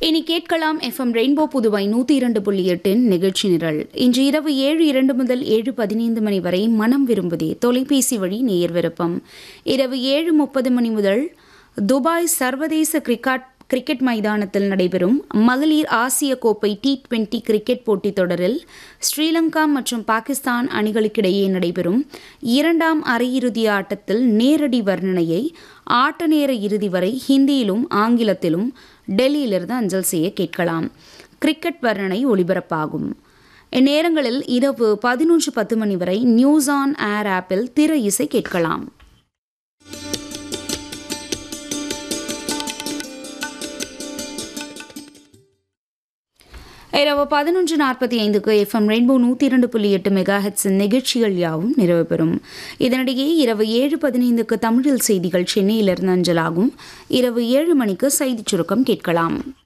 இனி கேட்கலாம் FM rainbow Puduvai நூற்றி இரண்டு புள்ளி எட்டின் நிகழ்ச்சி நிரல் இன்று இரவு ஏழு இரண்டு முதல் ஏழு பதினைந்து மணி வரை மனம் விரும்புதே தொலைபேசி வழி நேயர் விருப்பம் இரவு ஏழு முப்பது மணி முதல் துபாய் சர்வதேச கிரிக்கெட் கிரிக்கெட் மைதானத்தில் நடைபெறும் மகளிர் ஆசிய கோப்பை டி டுவெண்டி கிரிக்கெட் போட்டித் தொடரில் ஸ்ரீலங்கா மற்றும் பாகிஸ்தான் அணிகளுக்கிடையே நடைபெறும் இரண்டாம் அரையிறுதி ஆட்டத்தில் நேரடி வர்ணனையை ஆட்ட நேர இறுதி வரை ஹிந்தியிலும் ஆங்கிலத்திலும் டெல்லியிலிருந்து அஞ்சல் செய்ய கேட்கலாம் கிரிக்கெட் வர்ணனை ஒளிபரப்பாகும் இந்நேரங்களில் இரவு பதினொன்று பத்து மணி வரை நியூஸ் ஆன் ஏர் ஆப்பில் திர இசை கேட்கலாம் இரவு பதினொன்று நாற்பத்தி ஐந்துக்கு எஃப்எம் ரெயின்போ நூற்றி இரண்டு புள்ளி எட்டு மெகா ஹெட்ஸின் நிகழ்ச்சிகள் யாவும் நிறைவு பெறும் இதனிடையே இரவு ஏழு பதினைந்துக்கு தமிழில் செய்திகள் சென்னையிலிருந்து அஞ்சலாகும் இரவு ஏழு மணிக்கு செய்திச் சுருக்கம் கேட்கலாம்